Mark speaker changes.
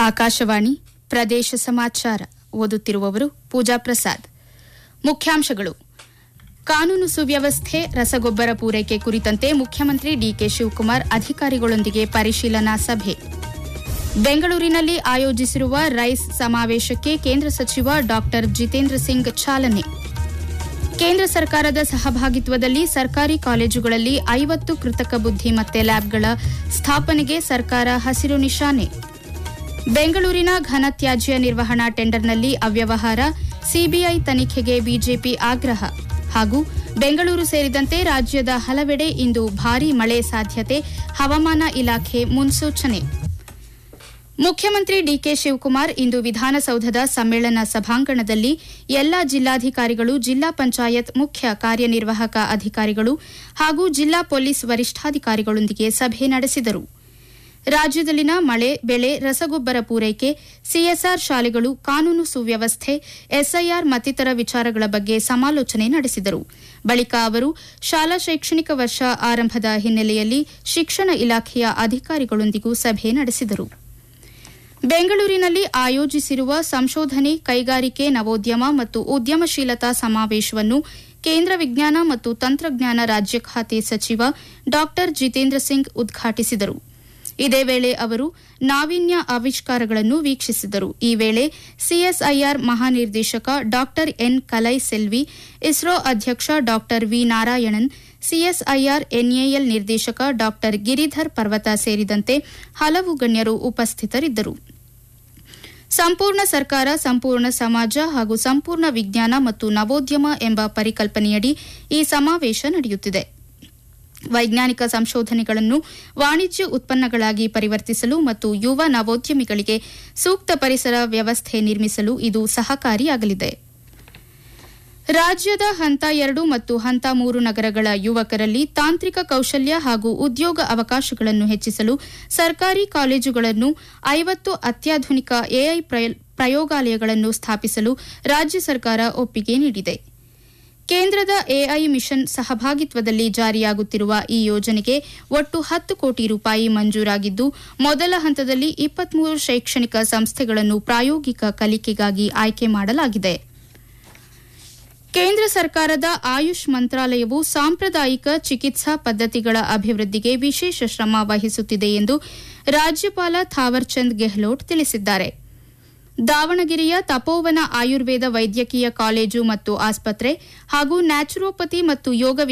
Speaker 1: ಆಕಾಶವಾಣಿ ಪ್ರದೇಶ ಸಮಾಚಾರ ಓದುತ್ತಿರುವವರು ಪೂಜಾ ಪ್ರಸಾದ್ ಮುಖ್ಯಾಂಶಗಳು ಕಾನೂನು ಸುವ್ಯವಸ್ಥೆ ರಸಗೊಬ್ಬರ ಪೂರೈಕೆ ಕುರಿತಂತೆ ಮುಖ್ಯಮಂತ್ರಿ ಡಿಕೆ ಶಿವಕುಮಾರ್ ಅಧಿಕಾರಿಗಳೊಂದಿಗೆ ಪರಿಶೀಲನಾ ಸಭೆ ಬೆಂಗಳೂರಿನಲ್ಲಿ ಆಯೋಜಿಸಿರುವ ರೈಸ್ ಸಮಾವೇಶಕ್ಕೆ ಕೇಂದ್ರ ಸಚಿವ ಡಾ ಜಿತೇಂದ್ರ ಸಿಂಗ್ ಚಾಲನೆ ಕೇಂದ್ರ ಸರ್ಕಾರದ ಸಹಭಾಗಿತ್ವದಲ್ಲಿ ಸರ್ಕಾರಿ ಕಾಲೇಜುಗಳಲ್ಲಿ ಐವತ್ತು ಕೃತಕ ಬುದ್ದಿಮತ್ತೆ ಲ್ಯಾಬ್ಗಳ ಸ್ಥಾಪನೆಗೆ ಸರ್ಕಾರ ಹಸಿರು ನಿಶಾನೆ ಬೆಂಗಳೂರಿನ ಘನತ್ಯಾಜ್ಯ ನಿರ್ವಹಣಾ ಟೆಂಡರ್ನಲ್ಲಿ ಅವ್ಯವಹಾರ ಸಿಬಿಐ ತನಿಖೆಗೆ ಬಿಜೆಪಿ ಆಗ್ರಹ ಹಾಗೂ ಬೆಂಗಳೂರು ಸೇರಿದಂತೆ ರಾಜ್ಯದ ಹಲವೆಡೆ ಇಂದು ಭಾರೀ ಮಳೆ ಸಾಧ್ಯತೆ ಹವಾಮಾನ ಇಲಾಖೆ ಮುನ್ಸೂಚನೆ ಮುಖ್ಯಮಂತ್ರಿ ಡಿಕೆ ಶಿವಕುಮಾರ್ ಇಂದು ವಿಧಾನಸೌಧದ ಸಮ್ಮೇಳನ ಸಭಾಂಗಣದಲ್ಲಿ ಎಲ್ಲಾ ಜಿಲ್ಲಾಧಿಕಾರಿಗಳು ಜಿಲ್ಲಾ ಪಂಚಾಯತ್ ಮುಖ್ಯ ಕಾರ್ಯನಿರ್ವಾಹಕ ಅಧಿಕಾರಿಗಳು ಹಾಗೂ ಜಿಲ್ಲಾ ಪೊಲೀಸ್ ವರಿಷ್ಠಾಧಿಕಾರಿಗಳೊಂದಿಗೆ ಸಭೆ ನಡೆಸಿದರು ರಾಜ್ಯದಲ್ಲಿನ ಮಳೆ ಬೆಳೆ ರಸಗೊಬ್ಬರ ಪೂರೈಕೆ ಸಿಎಸ್ಆರ್ ಶಾಲೆಗಳು ಕಾನೂನು ಸುವ್ಯವಸ್ಥೆ ಎಸ್ಐಆರ್ ಮತ್ತಿತರ ವಿಚಾರಗಳ ಬಗ್ಗೆ ಸಮಾಲೋಚನೆ ನಡೆಸಿದರು ಬಳಿಕ ಅವರು ಶಾಲಾ ಶೈಕ್ಷಣಿಕ ವರ್ಷ ಆರಂಭದ ಹಿನ್ನೆಲೆಯಲ್ಲಿ ಶಿಕ್ಷಣ ಇಲಾಖೆಯ ಅಧಿಕಾರಿಗಳೊಂದಿಗೂ ಸಭೆ ನಡೆಸಿದರು ಬೆಂಗಳೂರಿನಲ್ಲಿ ಆಯೋಜಿಸಿರುವ ಸಂಶೋಧನೆ ಕೈಗಾರಿಕೆ ನವೋದ್ಯಮ ಮತ್ತು ಉದ್ಯಮಶೀಲತಾ ಸಮಾವೇಶವನ್ನು ಕೇಂದ್ರ ವಿಜ್ಞಾನ ಮತ್ತು ತಂತ್ರಜ್ಞಾನ ರಾಜ್ಯ ಖಾತೆ ಸಚಿವ ಡಾ ಜಿತೇಂದ್ರ ಸಿಂಗ್ ಉದ್ಘಾಟಿಸಿದರು ಇದೇ ವೇಳೆ ಅವರು ನಾವೀನ್ಯ ಆವಿಷ್ಕಾರಗಳನ್ನು ವೀಕ್ಷಿಸಿದರು ಈ ವೇಳೆ ಸಿಎಸ್ಐಆರ್ ಮಹಾನಿರ್ದೇಶಕ ಡಾ ಎನ್ ಕಲೈ ಸೆಲ್ವಿ ಇಸ್ರೋ ಅಧ್ಯಕ್ಷ ಡಾ ವಿ ನಾರಾಯಣನ್ ಸಿಎಸ್ಐಆರ್ ಎನ್ಎಎಲ್ ನಿರ್ದೇಶಕ ಡಾ ಗಿರಿಧರ್ ಪರ್ವತ ಸೇರಿದಂತೆ ಹಲವು ಗಣ್ಯರು ಉಪಸ್ಥಿತರಿದ್ದರು ಸಂಪೂರ್ಣ ಸರ್ಕಾರ ಸಂಪೂರ್ಣ ಸಮಾಜ ಹಾಗೂ ಸಂಪೂರ್ಣ ವಿಜ್ಞಾನ ಮತ್ತು ನವೋದ್ಯಮ ಎಂಬ ಪರಿಕಲ್ಪನೆಯಡಿ ಈ ಸಮಾವೇಶ ನಡೆಯುತ್ತಿದೆ ವೈಜ್ಞಾನಿಕ ಸಂಶೋಧನೆಗಳನ್ನು ವಾಣಿಜ್ಯ ಉತ್ಪನ್ನಗಳಾಗಿ ಪರಿವರ್ತಿಸಲು ಮತ್ತು ಯುವ ನವೋದ್ಯಮಿಗಳಿಗೆ ಸೂಕ್ತ ಪರಿಸರ ವ್ಯವಸ್ಥೆ ನಿರ್ಮಿಸಲು ಇದು ಸಹಕಾರಿಯಾಗಲಿದೆ ರಾಜ್ಯದ ಹಂತ ಎರಡು ಮತ್ತು ಹಂತ ಮೂರು ನಗರಗಳ ಯುವಕರಲ್ಲಿ ತಾಂತ್ರಿಕ ಕೌಶಲ್ಯ ಹಾಗೂ ಉದ್ಯೋಗ ಅವಕಾಶಗಳನ್ನು ಹೆಚ್ಚಿಸಲು ಸರ್ಕಾರಿ ಕಾಲೇಜುಗಳನ್ನು ಐವತ್ತು ಅತ್ಯಾಧುನಿಕ ಎಐ ಪ್ರಯೋಗಾಲಯಗಳನ್ನು ಸ್ಥಾಪಿಸಲು ರಾಜ್ಯ ಸರ್ಕಾರ ಒಪ್ಪಿಗೆ ನೀಡಿದೆ ಕೇಂದ್ರದ ಎಐ ಮಿಷನ್ ಸಹಭಾಗಿತ್ವದಲ್ಲಿ ಜಾರಿಯಾಗುತ್ತಿರುವ ಈ ಯೋಜನೆಗೆ ಒಟ್ಟು ಹತ್ತು ಕೋಟಿ ರೂಪಾಯಿ ಮಂಜೂರಾಗಿದ್ದು ಮೊದಲ ಹಂತದಲ್ಲಿ ಇಪ್ಪತ್ಮೂರು ಶೈಕ್ಷಣಿಕ ಸಂಸ್ಥೆಗಳನ್ನು ಪ್ರಾಯೋಗಿಕ ಕಲಿಕೆಗಾಗಿ ಆಯ್ಕೆ ಮಾಡಲಾಗಿದೆ ಕೇಂದ್ರ ಸರ್ಕಾರದ ಆಯುಷ್ ಮಂತ್ರಾಲಯವು ಸಾಂಪ್ರದಾಯಿಕ ಚಿಕಿತ್ಸಾ ಪದ್ದತಿಗಳ ಅಭಿವೃದ್ಧಿಗೆ ವಿಶೇಷ ಶ್ರಮ ವಹಿಸುತ್ತಿದೆ ಎಂದು ರಾಜ್ಯಪಾಲ ಥಾವರ್ಚಂದ್ ಗೆಹ್ಲೋಟ್ ತಿಳಿಸಿದ್ದಾರೆ ದಾವಣಗೆರೆಯ ತಪೋವನ ಆಯುರ್ವೇದ ವೈದ್ಯಕೀಯ ಕಾಲೇಜು ಮತ್ತು ಆಸ್ಪತ್ರೆ ಹಾಗೂ ನ್ಯಾಚುರೋಪತಿ ಮತ್ತು ಯೋಗ